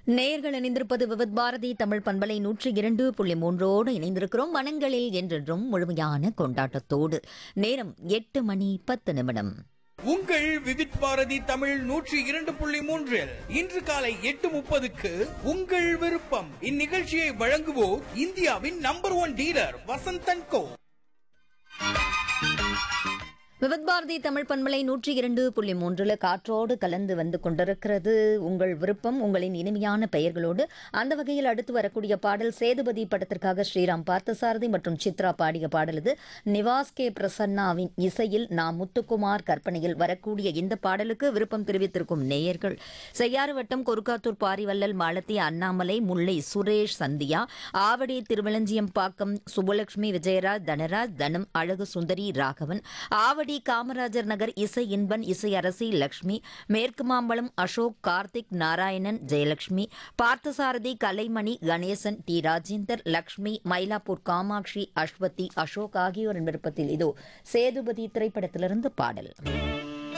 நேயர்கள் இணைந்திருப்பது விவித் பாரதி தமிழ் பண்பலை நூற்றி இரண்டு புள்ளி மூன்றோடு இணைந்திருக்கிறோம் மனங்களில் என்றென்றும் முழுமையான கொண்டாட்டத்தோடு நேரம் எட்டு மணி பத்து நிமிடம் உங்கள் விவித் பாரதி தமிழ் நூற்றி இரண்டு புள்ளி மூன்றில் இன்று காலை எட்டு முப்பதுக்கு உங்கள் விருப்பம் இந்நிகழ்ச்சியை வழங்குவோர் இந்தியாவின் number one dealer Vasanthan co Vividh Bharati Tamil பண்பலை நூற்றி இரண்டு புள்ளி மூன்றுல காற்றோடு கலந்து வந்து கொண்டிருக்கிறது உங்கள் விருப்பம் உங்களின் இனிமையான பெயர்களோடு அந்த வகையில் அடுத்து வரக்கூடிய பாடல் சேதுபதி படத்திற்காக ஸ்ரீராம் பார்த்தசாரதி மற்றும் சித்ரா பாடிய பாடல் இது நிவாஸ் கே பிரசன்னாவின் இசையில் நாம் முத்துக்குமார் கற்பனையில் வரக்கூடிய இந்த பாடலுக்கு விருப்பம் தெரிவித்திருக்கும் நேயர்கள் செய்யாறு வட்டம் கொருக்காத்தூர் பாரிவள்ளல் மாலத்தி அண்ணாமலை முல்லை சுரேஷ் சந்தியா ஆவடி திருவளஞ்சியம்பாக்கம் சுப்புலட்சுமி விஜயராஜ் தனராஜ் தனம் அழகு சுந்தரி ராகவன் ஆவடி காமராஜர் நகர் இசை இன்பன் இசை அரசி லக்ஷ்மி மேற்கு மாம்பலம் அசோக் கார்த்திக் நாராயணன் ஜெயலட்சுமி பார்த்தசாரதி கலைமணி கணேசன் டி ராஜேந்தர் லக்ஷ்மி மயிலாப்பூர் காமாட்சி அஸ்வதி அசோக் ஆகியோரின் விருப்பத்தில் இதோ சேதுபதி திரைப்படத்திலிருந்து பாடல்